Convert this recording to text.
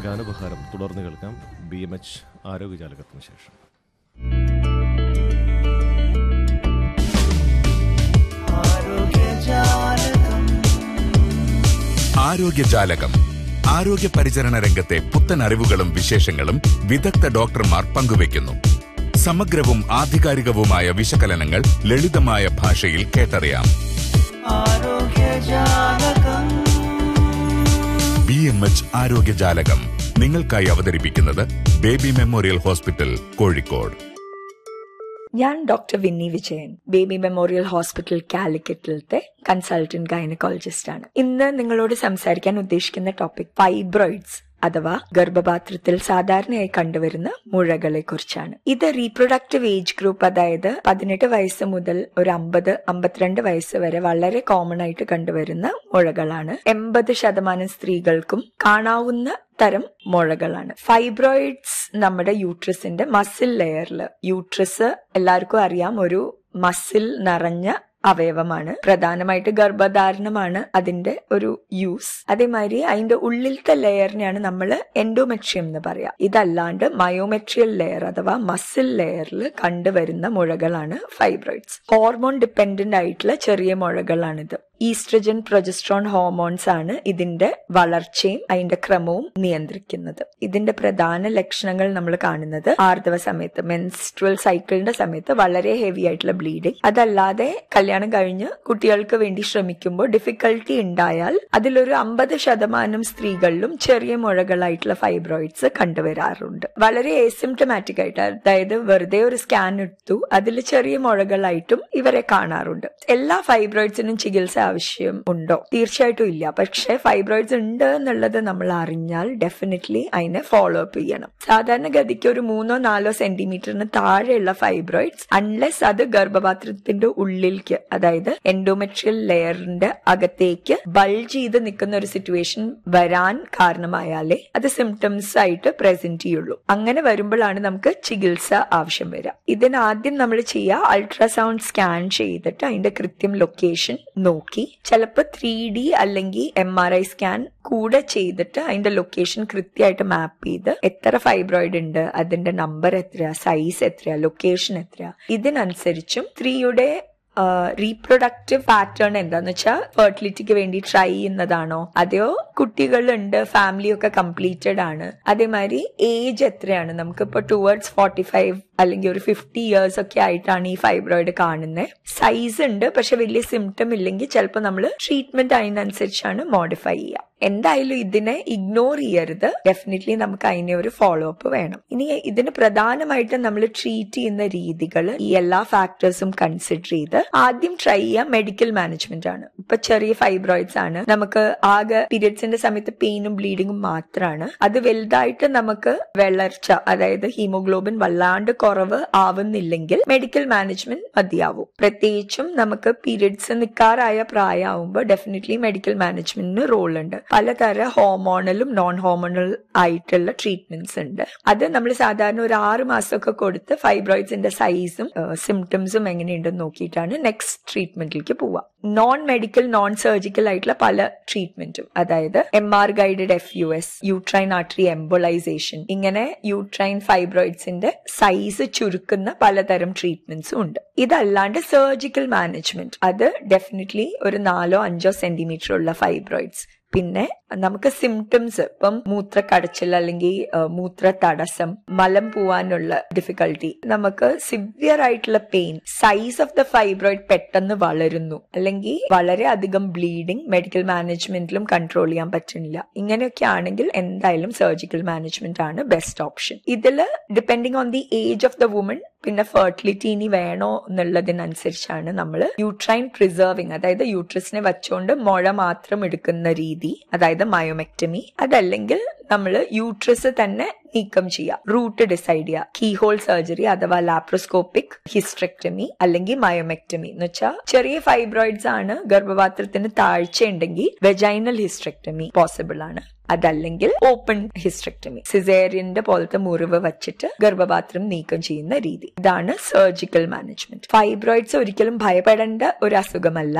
ഗാനോപഹാരം തുടർന്ന് കേൾക്കാം B M H ആരോഗ്യജാലകത്തിന് ശേഷം ആരോഗ്യജാലകം ആരോഗ്യ പരിചരണ രംഗത്തെ പുത്തൻ അറിവുകളും വിശേഷങ്ങളും വിദഗ്ധ ഡോക്ടർമാർ പങ്കുവയ്ക്കുന്നു സമഗ്രവും ആധികാരികവുമായ വിശകലനങ്ങൾ ലളിതമായ ഭാഷയിൽ കേട്ടറിയാം ബി എം എച്ച് ആരോഗ്യജാലകം നിങ്ങൾക്കായി അവതരിപ്പിക്കുന്നത് ബേബി മെമ്മോറിയൽ ഹോസ്പിറ്റൽ കോഴിക്കോട് ഞാൻ doctor Vinny Vijayan Baby Memorial Hospital കാലിക്കറ്റിലത്തെ കൺസൾട്ടന്റ് ഗൈനക്കോളജിസ്റ്റ് ആണ് ഇന്ന് നിങ്ങളോട് സംസാരിക്കാൻ ഉദ്ദേശിക്കുന്ന ടോപ്പിക് ഫൈബ്രോയിഡ്സ് അഥവാ ഗർഭപാത്രത്തിൽ സാധാരണയായി കണ്ടുവരുന്ന മുഴകളെ കുറിച്ചാണ് ഇത് റീപ്രൊഡക്റ്റീവ് ഏജ് ഗ്രൂപ്പ് അതായത് പതിനെട്ട് വയസ്സ് മുതൽ ഒരു അമ്പത് അമ്പത്തിരണ്ട് വയസ്സ് വരെ വളരെ കോമൺ ആയിട്ട് കണ്ടുവരുന്ന മുഴകളാണ് എൺപത് ശതമാനം സ്ത്രീകൾക്കും കാണാവുന്ന തരം മുഴകളാണ് ഫൈബ്രോയിഡ്സ് നമ്മുടെ യൂട്രസിന്റെ മസിൽ ലെയറിൽ യൂട്രസ് എല്ലാവർക്കും അറിയാം ഒരു മസിൽ നിറഞ്ഞ അവയവമാണ് പ്രധാനമായിട്ട് ഗർഭധാരണമാണ് അതിന്റെ ഒരു യൂസ് അതേമാതിരി അതിന്റെ ഉള്ളിലത്തെ ലെയറിനെയാണ് നമ്മൾ എൻഡോമെട്രിയം എന്ന് പറയാം ഇതല്ലാണ്ട് മയോമെട്രിയൽ ലെയർ അഥവാ മസിൽ ലെയറിൽ കണ്ടുവരുന്ന മുഴകളാണ് ഫൈബ്രോയിഡ്സ് ഹോർമോൺ ഡിപ്പെൻഡന്റ് ആയിട്ടുള്ള ചെറിയ മുഴകളാണിത് ഈസ്ട്രജൻ പ്രൊജസ്ട്രോൺ ഹോർമോൺസ് ആണ് ഇതിന്റെ വളർച്ചയും അതിന്റെ ക്രമവും നിയന്ത്രിക്കുന്നത് ഇതിന്റെ പ്രധാന ലക്ഷണങ്ങൾ നമ്മൾ കാണുന്നത് ആർത്തവ സമയത്ത് മെൻസ്ട്രൽ സൈക്കിളിന്റെ സമയത്ത് വളരെ ഹെവി ആയിട്ടുള്ള ബ്ലീഡിങ് അതല്ലാതെ കല്യാണം കഴിഞ്ഞ് കുട്ടികൾക്ക് വേണ്ടി ശ്രമിക്കുമ്പോൾ ഡിഫിക്കൽട്ടി ഉണ്ടായാൽ അതിലൊരു അമ്പത് ശതമാനം സ്ത്രീകളിലും ചെറിയ മുഴകളായിട്ടുള്ള ഫൈബ്രോയിഡ്സ് കണ്ടുവരാറുണ്ട് വളരെ ഏസിംറ്റമാറ്റിക് ആയിട്ട് അതായത് വെറുതെ ഒരു സ്കാൻ എടുത്തു അതിൽ ചെറിയ മുഴകളായിട്ടും ഇവരെ കാണാറുണ്ട് എല്ലാ ഫൈബ്രോയിഡ്സിനും ചികിത്സ ആവശ്യം ഉണ്ടോ തീർച്ചയായിട്ടും ഇല്ല പക്ഷെ ഫൈബ്രോയിഡ്സ് ഉണ്ട് എന്നുള്ളത് നമ്മൾ അറിഞ്ഞാൽ ഡെഫിനറ്റ്ലി അതിനെ ഫോളോ അപ്പ് ചെയ്യണം സാധാരണഗതിക്ക് ഒരു മൂന്നോ നാലോ സെന്റിമീറ്ററിന് താഴെയുള്ള ഫൈബ്രോയിഡ്സ് അൺലെസ് അത് ഗർഭപാത്രത്തിന്റെ ഉള്ളിലേക്ക് അതായത് എൻഡോമെട്രിയൽ ലെയറിന്റെ അകത്തേക്ക് ബൾജ് ചെയ്ത് നിൽക്കുന്ന ഒരു സിറ്റുവേഷൻ വരാൻ കാരണമായാലേ അത് സിംറ്റംസ് ആയിട്ട് പ്രസന്റ് ചെയ്യുള്ളൂ അങ്ങനെ വരുമ്പോഴാണ് നമുക്ക് ചികിത്സ ആവശ്യം വരിക ഇതിനാദ്യം നമ്മൾ ചെയ്യുക അൾട്രാസൗണ്ട് സ്കാൻ ചെയ്തിട്ട് അതിന്റെ കൃത്യം ലൊക്കേഷൻ നോക്കി ചിലപ്പോൾ ത്രീ ഡി അല്ലെങ്കിൽ എം ആർ ഐ സ്കാൻ കൂടെ ചെയ്തിട്ട് അതിന്റെ ലൊക്കേഷൻ കൃത്യമായിട്ട് മാപ്പ് ചെയ്ത് എത്ര ഫൈബ്രോയിഡ് ഉണ്ട് അതിന്റെ നമ്പർ എത്രയാ സൈസ് എത്രയാ ലൊക്കേഷൻ എത്രയാ ഇതിനനുസരിച്ചും സ്ത്രീയുടെ റീപ്രൊഡക്റ്റീവ് പാറ്റേൺ എന്താന്ന് വെച്ചാൽ ഫെർട്ടിലിറ്റിക്ക് വേണ്ടി ട്രൈ ചെയ്യുന്നതാണോ അതെയോ കുട്ടികളുണ്ട് ഫാമിലി ഒക്കെ കംപ്ലീറ്റഡ് ആണ് അതേമാതിരി ഏജ് എത്രയാണ് നമുക്കിപ്പോ ടുവേർഡ്സ് ഫോർട്ടി ഫൈവ് അല്ലെങ്കിൽ ഒരു ഫിഫ്റ്റി ഇയേഴ്സ് ഒക്കെ ആയിട്ടാണ് ഈ ഫൈബ്രോയിഡ് കാണുന്നത് സൈസ് ഉണ്ട് പക്ഷെ വലിയ സിംറ്റം ഇല്ലെങ്കിൽ ചിലപ്പോൾ നമ്മൾ ട്രീറ്റ്മെന്റ് അതിനനുസരിച്ചാണ് മോഡിഫൈ ചെയ്യുക എന്തായാലും ഇതിനെ ഇഗ്നോർ ചെയ്യരുത് ഡെഫിനറ്റ്ലി നമുക്ക് അതിനെ ഒരു ഫോളോ അപ്പ് വേണം ഇനി ഇതിന് പ്രധാനമായിട്ട് നമ്മൾ ട്രീറ്റ് ചെയ്യുന്ന രീതികൾ ഈ എല്ലാ ഫാക്ടേഴ്സും കൺസിഡർ ചെയ്ത് ആദ്യം ട്രൈ ചെയ്യുക മെഡിക്കൽ മാനേജ്മെന്റ് ആണ് ഇപ്പൊ ചെറിയ ഫൈബ്രോയിഡ്സ് ആണ് നമുക്ക് ആകെ പീരിയഡ്സിന്റെ സമയത്ത് പെയിനും ബ്ലീഡിങ്ങും മാത്രമാണ് അത് വലുതായിട്ട് നമുക്ക് വളർച്ച അതായത് ഹീമോഗ്ലോബിൻ വല്ലാണ്ട് കുറവ് ആവുന്നില്ലെങ്കിൽ മെഡിക്കൽ മാനേജ്മെന്റ് മതിയാവും പ്രത്യേകിച്ചും നമുക്ക് പീരിയഡ്സ് നിൽക്കാറായ പ്രായമാവുമ്പോൾ ഡെഫിനറ്റ്ലി മെഡിക്കൽ മാനേജ്മെന്റിന് റോൾ ഉണ്ട് പലതരം ഹോർമോണലും നോൺ ഹോർമോണൽ ആയിട്ടുള്ള ട്രീറ്റ്മെന്റ്സ് ഉണ്ട് അത് നമ്മൾ സാധാരണ ഒരു ആറ് മാസമൊക്കെ കൊടുത്ത് ഫൈബ്രോയിഡ്സിന്റെ സൈസും സിംറ്റംസും എങ്ങനെയുണ്ടെന്ന് നോക്കിയിട്ടാണ് നെക്സ്റ്റ് ട്രീറ്റ്മെന്റിലേക്ക് പോവുക നോൺ മെഡിക്കൽ നോൺ സർജിക്കൽ ആയിട്ടുള്ള പല ട്രീറ്റ്മെന്റും അതായത് M R guided F U S uterine artery embolisation ഇങ്ങനെ യൂട്രൈൻ ഫൈബ്രോയിഡ്സിന്റെ സൈസ് ചുരുക്കുന്ന പലതരം ട്രീറ്റ്മെന്റ്സും ഉണ്ട് ഇതല്ലാണ്ട് സർജിക്കൽ മാനേജ്മെന്റ് അത് ഡെഫിനറ്റ്ലി ഒരു നാലോ അഞ്ചോ സെന്റിമീറ്റർ ഉള്ള ഫൈബ്രോയിഡ്സ് പിന്നെ നമുക്ക് സിംറ്റംസ് ഇപ്പം മൂത്രക്കടച്ചിൽ അല്ലെങ്കിൽ മൂത്ര തടസ്സം മലം പോവാനുള്ള ഡിഫിക്കൽട്ടി നമുക്ക് സിവിയർ ആയിട്ടുള്ള pain size of the fibroid പെട്ടെന്ന് വളരുന്നു അല്ലെങ്കിൽ വളരെ അധികം ബ്ലീഡിംഗ് മെഡിക്കൽ മാനേജ്മെന്റിലും കൺട്രോൾ ചെയ്യാൻ പറ്റുന്നില്ല ഇങ്ങനെയൊക്കെ ആണെങ്കിൽ എന്തായാലും സർജിക്കൽ മാനേജ്മെന്റ് ആണ് ബെസ്റ്റ് ഓപ്ഷൻ ഇതില് depending on the age of the woman പിന്നെ ഫെർട്ടിലിറ്റി ഇനി വേണോ എന്നുള്ളതിനനുസരിച്ചാണ് നമ്മൾ യൂട്രൈൻ പ്രിസർവിങ് അതായത് യൂട്രസിനെ വെച്ചുകൊണ്ട് മുഴ മാത്രം എടുക്കുന്ന രീതി അതായത് മയോമെക്ടമി അതല്ലെങ്കിൽ നമ്മൾ യൂട്രസ് തന്നെ നീക്കം ചെയ്യുക റൂട്ട് ഡിസൈഡ് ചെയ്യുക കീ ഹോൾ സർജറി അഥവാ ലാപ്രോസ്കോപ്പിക് ഹിസ്ട്രക്ടമി അല്ലെങ്കിൽ മയോമെക്ടമി എന്ന് വെച്ചാൽ ചെറിയ ഫൈബ്രോയിഡ്സ് ആണ് ഗർഭപാത്രത്തിന് താഴ്ച ഉണ്ടെങ്കിൽ വെജൈനൽ ഹിസ്ട്രക്ടമി പോസിബിൾ ആണ് അതല്ലെങ്കിൽ ഓപ്പൺ ഹിസ്ട്രക്ടമി സിസേറിയന്റെ പോലത്തെ മുറിവ് വച്ചിട്ട് ഗർഭപാത്രം നീക്കം ചെയ്യുന്ന രീതി ഇതാണ് സർജിക്കൽ മാനേജ്മെന്റ് ഫൈബ്രോയിഡ്സ് ഒരിക്കലും ഭയപ്പെടേണ്ട ഒരു അസുഖമല്ല